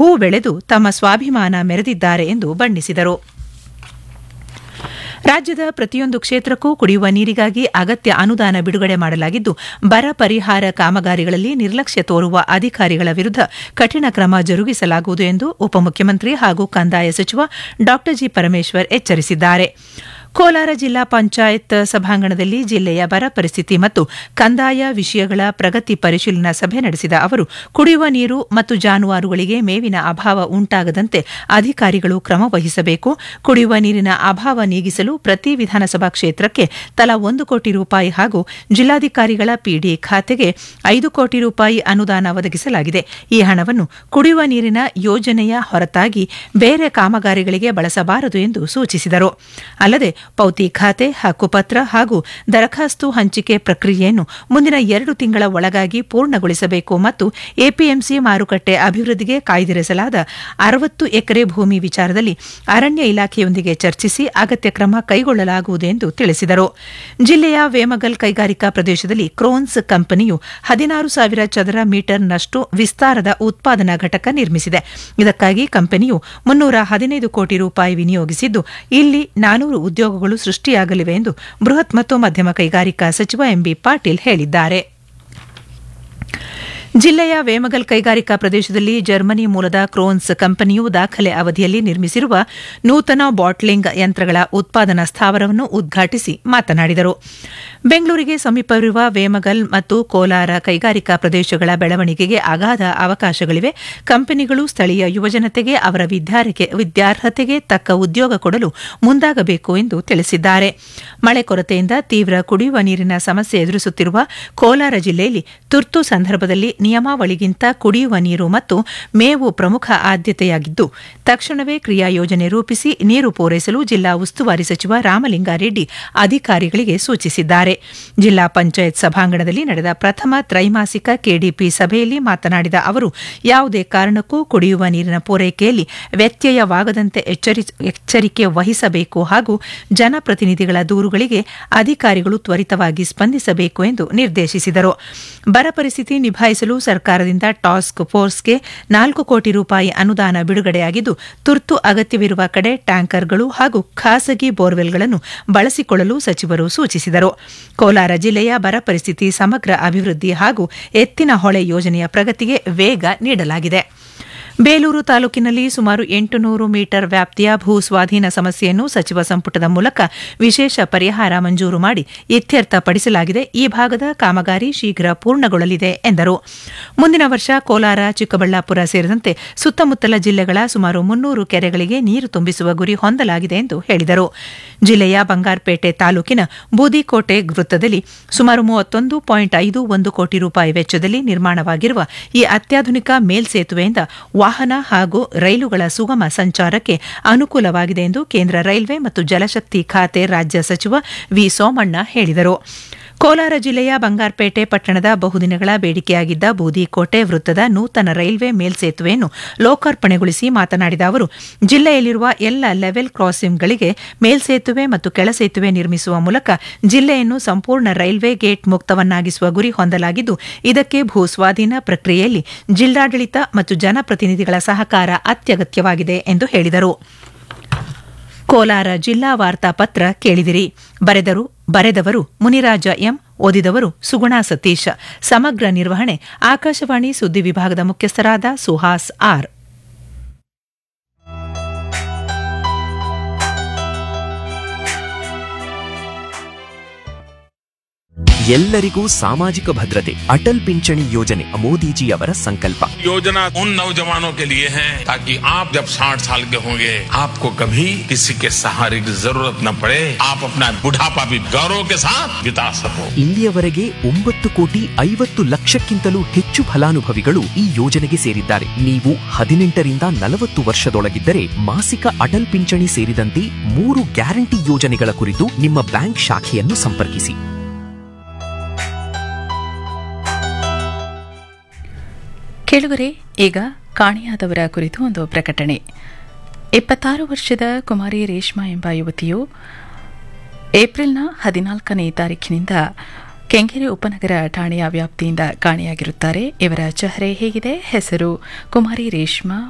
ಹೂ ಬೆಳೆದು ತಮ್ಮ ಸ್ವಾಭಿಮಾನ ಮೆರೆದಿದ್ದಾರೆ ಎಂದು ಬಣ್ಣಿಸಿದರು ರಾಜ್ಯದ ಪ್ರತಿಯೊಂದು ಕ್ಷೇತ್ರಕ್ಕೂ ಕುಡಿಯುವ ನೀರಿಗಾಗಿ ಅಗತ್ಯ ಅನುದಾನ ಬಿಡುಗಡೆ ಮಾಡಲಾಗಿದ್ದು ಬರ ಪರಿಹಾರ ಕಾಮಗಾರಿಗಳಲ್ಲಿ ನಿರ್ಲಕ್ಷ್ಯ ತೋರುವ ಅಧಿಕಾರಿಗಳ ವಿರುದ್ಧ ಕಠಿಣ ಕ್ರಮ ಜರುಗಿಸಲಾಗುವುದು ಎಂದು ಉಪಮುಖ್ಯಮಂತ್ರಿ ಹಾಗೂ ಕಂದಾಯ ಸಚಿವ ಡಾ ಜಿ ಪರಮೇಶ್ವರ್ ಎಚ್ಚರಿಸಿದ್ದಾರೆ ಕೋಲಾರ ಜಿಲ್ಲಾ ಪಂಚಾಯತ್ ಸಭಾಂಗಣದಲ್ಲಿ ಜಿಲ್ಲೆಯ ಬರ ಪರಿಸ್ಥಿತಿ ಮತ್ತು ಕಂದಾಯ ವಿಷಯಗಳ ಪ್ರಗತಿ ಪರಿಶೀಲನಾ ಸಭೆ ನಡೆಸಿದ ಅವರು ಕುಡಿಯುವ ನೀರು ಮತ್ತು ಜಾನುವಾರುಗಳಿಗೆ ಮೇವಿನ ಅಭಾವ ಉಂಟಾಗದಂತೆ ಅಧಿಕಾರಿಗಳು ಕ್ರಮ ವಹಿಸಬೇಕು ಕುಡಿಯುವ ನೀರಿನ ಅಭಾವ ನೀಗಿಸಲು ಪ್ರತಿ ವಿಧಾನಸಭಾ ಕ್ಷೇತ್ರಕ್ಕೆ ತಲಾ ಒಂದು ಕೋಟಿ ರೂಪಾಯಿ ಹಾಗೂ ಜಿಲ್ಲಾಧಿಕಾರಿಗಳ ಪಿಡಿ ಖಾತೆಗೆ ಐದು ಕೋಟಿ ರೂಪಾಯಿ ಅನುದಾನ ಒದಗಿಸಲಾಗಿದೆ ಈ ಹಣವನ್ನು ಕುಡಿಯುವ ನೀರಿನ ಯೋಜನೆಯ ಹೊರತಾಗಿ ಬೇರೆ ಕಾಮಗಾರಿಗಳಿಗೆ ಬಳಸಬಾರದು ಎಂದು ಸೂಚಿಸಿದರು ಅಲ್ಲದೆ ಪೌತಿ ಖಾತೆ ಹಕ್ಕುಪತ್ರ ಹಾಗೂ ದರಖಾಸ್ತು ಹಂಚಿಕೆ ಪ್ರಕ್ರಿಯೆಯನ್ನು ಮುಂದಿನ ಎರಡು ತಿಂಗಳ ಒಳಗಾಗಿ ಪೂರ್ಣಗೊಳಿಸಬೇಕು ಮತ್ತು ಎಪಿಎಂಸಿ ಮಾರುಕಟ್ಟೆ ಅಭಿವೃದ್ಧಿಗೆ ಕಾಯ್ದಿರಿಸಲಾದ ಅರವತ್ತು ಎಕರೆ ಭೂಮಿ ವಿಚಾರದಲ್ಲಿ ಅರಣ್ಯ ಇಲಾಖೆಯೊಂದಿಗೆ ಚರ್ಚಿಸಿ ಅಗತ್ಯ ಕ್ರಮ ಕೈಗೊಳ್ಳಲಾಗುವುದು ಎಂದು ತಿಳಿಸಿದರು ಜಿಲ್ಲೆಯ ವೇಮಗಲ್ ಕೈಗಾರಿಕಾ ಪ್ರದೇಶದಲ್ಲಿ ಕ್ರೋನ್ಸ್ ಕಂಪನಿಯು ಹದಿನಾರು ಸಾವಿರ ಚದರ ಮೀಟರ್ನಷ್ಟು ವಿಸ್ತಾರದ ಉತ್ಪಾದನಾ ಘಟಕ ನಿರ್ಮಿಸಿದೆ ಇದಕ್ಕಾಗಿ ಕಂಪನಿಯು ಮುನ್ನೂರ ಹದಿನೈದು ಕೋಟಿ ರೂಪಾಯಿ ವಿನಿಯೋಗಿಸಿದ್ದು ಇಲ್ಲಿ ನಾನೂರು ಉದ್ಯೋಗಗಳು ಸೃಷ್ಟಿಯಾಗಲಿವೆ ಎಂದು ಬೃಹತ್ ಮತ್ತು ಮಧ್ಯಮ ಕೈಗಾರಿಕಾ ಸಚಿವ ಎಂಬಿ ಪಾಟೀಲ್ ಹೇಳಿದ್ದಾರೆ ಜಿಲ್ಲೆಯ ವೇಮಗಲ್ ಕೈಗಾರಿಕಾ ಪ್ರದೇಶದಲ್ಲಿ ಜರ್ಮನಿ ಮೂಲದ ಕ್ರೋನ್ಸ್ ಕಂಪನಿಯು ದಾಖಲೆ ಅವಧಿಯಲ್ಲಿ ನಿರ್ಮಿಸಿರುವ ನೂತನ ಬಾಟ್ಲಿಂಗ್ ಯಂತ್ರಗಳ ಉತ್ಪಾದನಾ ಸ್ಥಾವರವನ್ನು ಉದ್ಘಾಟಿಸಿ ಮಾತನಾಡಿದರು ಬೆಂಗಳೂರಿಗೆ ಸಮೀಪವಿರುವ ವೇಮಗಲ್ ಮತ್ತು ಕೋಲಾರ ಕೈಗಾರಿಕಾ ಪ್ರದೇಶಗಳ ಬೆಳವಣಿಗೆಗೆ ಅಗಾಧ ಅವಕಾಶಗಳಿವೆ ಕಂಪನಿಗಳು ಸ್ಥಳೀಯ ಯುವಜನತೆಗೆ ಅವರ ವಿದ್ಯಾರ್ಹತೆಗೆ ತಕ್ಕ ಉದ್ಯೋಗ ಕೊಡಲು ಮುಂದಾಗಬೇಕು ಎಂದು ತಿಳಿಸಿದ್ದಾರೆ ಮಳೆ ಕೊರತೆಯಿಂದ ತೀವ್ರ ಕುಡಿಯುವ ನೀರಿನ ಸಮಸ್ಯೆ ಎದುರಿಸುತ್ತಿರುವ ಕೋಲಾರ ಜಿಲ್ಲೆಯಲ್ಲಿ ತುರ್ತು ಸಂದರ್ಭದಲ್ಲಿ ನಿಯಮಾವಳಿಗಿಂತ ಕುಡಿಯುವ ನೀರು ಮತ್ತು ಮೇವು ಪ್ರಮುಖ ಆದ್ಯತೆಯಾಗಿದ್ದು ತಕ್ಷಣವೇ ಕ್ರಿಯಾ ಯೋಜನೆ ರೂಪಿಸಿ ನೀರು ಪೂರೈಸಲು ಜಿಲ್ಲಾ ಉಸ್ತುವಾರಿ ಸಚಿವ ರಾಮಲಿಂಗಾರೆಡ್ಡಿ ಅಧಿಕಾರಿಗಳಿಗೆ ಸೂಚಿಸಿದ್ದಾರೆ ಜಿಲ್ಲಾ ಪಂಚಾಯತ್ ಸಭಾಂಗಣದಲ್ಲಿ ನಡೆದ ಪ್ರಥಮ ತ್ರೈಮಾಸಿಕ ಕೆಡಿಪಿ ಸಭೆಯಲ್ಲಿ ಮಾತನಾಡಿದ ಅವರು ಯಾವುದೇ ಕಾರಣಕ್ಕೂ ಕುಡಿಯುವ ನೀರಿನ ಪೂರೈಕೆಯಲ್ಲಿ ವ್ಯತ್ಯಯವಾಗದಂತೆ ಎಚ್ಚರಿಕೆ ವಹಿಸಬೇಕು ಹಾಗೂ ಜನಪ್ರತಿನಿಧಿಗಳ ದೂರುಗಳಿಗೆ ಅಧಿಕಾರಿಗಳು ತ್ವರಿತವಾಗಿ ಸ್ಪಂದಿಸಬೇಕು ಎಂದು ನಿರ್ದೇಶಿಸಿದರು ಬರ ಪರಿಸ್ಥಿತಿ ನಿಭಾಯಿಸಲು ಸರ್ಕಾರದಿಂದ ಟಾಸ್ಕ್ ಫೋರ್ಸ್ಗೆ ನಾಲ್ಕು ಕೋಟಿ ರೂಪಾಯಿ ಅನುದಾನ ಬಿಡುಗಡೆಯಾಗಿದ್ದು ತುರ್ತು ಅಗತ್ಯವಿರುವ ಕಡೆ ಟ್ಯಾಂಕರ್ಗಳು ಹಾಗೂ ಖಾಸಗಿ ಬೋರ್ವೆಲ್ಗಳನ್ನು ಬಳಸಿಕೊಳ್ಳಲು ಸಚಿವರು ಸೂಚಿಸಿದರು ಕೋಲಾರ ಜಿಲ್ಲೆಯ ಬರ ಪರಿಸ್ಥಿತಿ ಸಮಗ್ರ ಅಭಿವೃದ್ಧಿ ಹಾಗೂ ಎತ್ತಿನ ಹೊಳೆ ಯೋಜನೆಯ ಪ್ರಗತಿಗೆ ವೇಗ ನೀಡಲಾಗಿದೆ ಬೇಲೂರು ತಾಲೂಕಿನಲ್ಲಿ ಸುಮಾರು ಎಂಟುನೂರು ಮೀಟರ್ ವ್ಯಾಪ್ತಿಯ ಭೂ ಸ್ವಾಧೀನ ಸಮಸ್ಯೆಯನ್ನು ಸಚಿವ ಸಂಪುಟದ ಮೂಲಕ ವಿಶೇಷ ಪರಿಹಾರ ಮಂಜೂರು ಮಾಡಿ ಇತ್ಯರ್ಥಪಡಿಸಲಾಗಿದೆ ಈ ಭಾಗದ ಕಾಮಗಾರಿ ಶೀಘ್ರ ಪೂರ್ಣಗೊಳ್ಳಲಿದೆ ಎಂದರು ಮುಂದಿನ ವರ್ಷ ಕೋಲಾರ ಚಿಕ್ಕಬಳ್ಳಾಪುರ ಸೇರಿದಂತೆ ಸುತ್ತಮುತ್ತಲ ಜಿಲ್ಲೆಗಳ ಸುಮಾರು ಮುನ್ನೂರು ಕೆರೆಗಳಿಗೆ ನೀರು ತುಂಬಿಸುವ ಗುರಿ ಹೊಂದಲಾಗಿದೆ ಎಂದು ಹೇಳಿದರು ಜಿಲ್ಲೆಯ ಬಂಗಾರಪೇಟೆ ತಾಲೂಕಿನ ಬೂದಿಕೋಟೆ ವೃತ್ತದಲ್ಲಿ ಸುಮಾರು ಮೂವತ್ತೊಂದು ಪಾಯಿಂಟ್ ಐದು ಒಂದು ಕೋಟಿ ರೂಪಾಯಿ ವೆಚ್ಚದಲ್ಲಿ ನಿರ್ಮಾಣವಾಗಿರುವ ಈ ಅತ್ಯಾಧುನಿಕ ಮೇಲ್ಸೇತುವೆಯಿಂದ ವಾಹನ ಹಾಗೂ ರೈಲುಗಳ ಸುಗಮ ಸಂಚಾರಕ್ಕೆ ಅನುಕೂಲವಾಗಿದೆ ಎಂದು ಕೇಂದ್ರ ರೈಲ್ವೆ ಮತ್ತು ಜಲಶಕ್ತಿ ಖಾತೆ ರಾಜ್ಯ ಸಚಿವ ವಿ ಸೋಮಣ್ಣ ಹೇಳಿದರು ಕೋಲಾರ ಜಿಲ್ಲೆಯ ಬಂಗಾರಪೇಟೆ ಪಟ್ಟಣದ ಬಹುದಿನಗಳ ಬೇಡಿಕೆಯಾಗಿದ್ದ ಬೂದಿಕೋಟೆ ವೃತ್ತದ ನೂತನ ರೈಲ್ವೆ ಮೇಲ್ಸೇತುವೆಯನ್ನು ಲೋಕಾರ್ಪಣೆಗೊಳಿಸಿ ಮಾತನಾಡಿದ ಅವರು ಜಿಲ್ಲೆಯಲ್ಲಿರುವ ಎಲ್ಲ ಲೆವೆಲ್ ಕ್ರಾಸಿಂಗ್ಗಳಿಗೆ ಮೇಲ್ಸೇತುವೆ ಮತ್ತು ಕೆಳಸೇತುವೆ ನಿರ್ಮಿಸುವ ಮೂಲಕ ಜಿಲ್ಲೆಯನ್ನು ಸಂಪೂರ್ಣ ರೈಲ್ವೆ ಗೇಟ್ ಮುಕ್ತವನ್ನಾಗಿಸುವ ಗುರಿ ಹೊಂದಲಾಗಿದ್ದು ಇದಕ್ಕೆ ಭೂ ಸ್ವಾಧೀನ ಪ್ರಕ್ರಿಯೆಯಲ್ಲಿ ಜಿಲ್ಲಾಡಳಿತ ಮತ್ತು ಜನಪ್ರತಿನಿಧಿಗಳ ಸಹಕಾರ ಅತ್ಯಗತ್ಯವಾಗಿದೆ ಎಂದು ಹೇಳಿದರು ಕೋಲಾರ ಜಿಲ್ಲಾ ವಾರ್ತಾಪತ್ರ ಕೇಳಿದಿರಿ ಬರೆದರು ಬರೆದವರು ಮುನಿರಾಜ ಎಂ ಓದಿದವರು ಸುಗುಣಾ ಸತೀಶ್ ಸಮಗ್ರ ನಿರ್ವಹಣೆ ಆಕಾಶವಾಣಿ ಸುದ್ದಿ ವಿಭಾಗದ ಮುಖ್ಯಸ್ಥರಾದ ಸುಹಾಸ್ ಆರ್ ಎಲ್ಲರಿಗೂ ಸಾಮಾಜಿಕ ಭದ್ರತೆ ಅಟಲ್ ಪಿಂಚಣಿ ಯೋಜನೆ ಮೋದಿಜಿಯವರ ಸಂಕಲ್ಪ योजना उन नौजवानों के लिए है ताकि आप जब 60 साल के होंगे आपको कभी किसी के सहारे की जरूरत न पड़े आप अपना बुढ़ापा भी गौरव के साथ बिता सको ಇಲ್ಲಿಯವರೆಗೆ ಒಂಬತ್ತು ಕೋಟಿ ಐವತ್ತು ಲಕ್ಷಕ್ಕಿಂತಲೂ ಹೆಚ್ಚು ಫಲಾನುಭವಿಗಳು ಈ ಯೋಜನೆಗೆ ಸೇರಿದ್ದಾರೆ ನೀವು ಹದಿನೆಂಟರಿಂದ ನಲವತ್ತು ವರ್ಷದೊಳಗಿದ್ದರೆ ಮಾಸಿಕ ಅಟಲ್ ಪಿಂಚಣಿ ಸೇರಿದಂತೆ ಮೂರು ಗ್ಯಾರಂಟಿ ಯೋಜನೆಗಳ ಕುರಿತು ನಿಮ್ಮ ಬ್ಯಾಂಕ್ ಶಾಖೆಯನ್ನು ಸಂಪರ್ಕಿಸಿ ಕೇಳುಗರೆ ಈಗ ಕಾಣೆಯಾದವರ ಕುರಿತು ಒಂದು ಪ್ರಕಟಣೆ ಇಪ್ಪತ್ತಾರು ವರ್ಷದ ಕುಮಾರಿ ರೇಷ್ಮಾ ಎಂಬ ಯುವತಿಯು ಏಪ್ರಿಲ್ನ ಹದಿನಾಲ್ಕನೇ ತಾರೀಖಿನಿಂದ ಕೆಂಗೇರಿ ಉಪನಗರ ಠಾಣೆಯ ವ್ಯಾಪ್ತಿಯಿಂದ ಕಾಣೆಯಾಗಿರುತ್ತಾರೆ ಇವರ ಚೆಹರೆ ಹೇಗಿದೆ ಹೆಸರು ಕುಮಾರಿ ರೇಷ್ಮಾ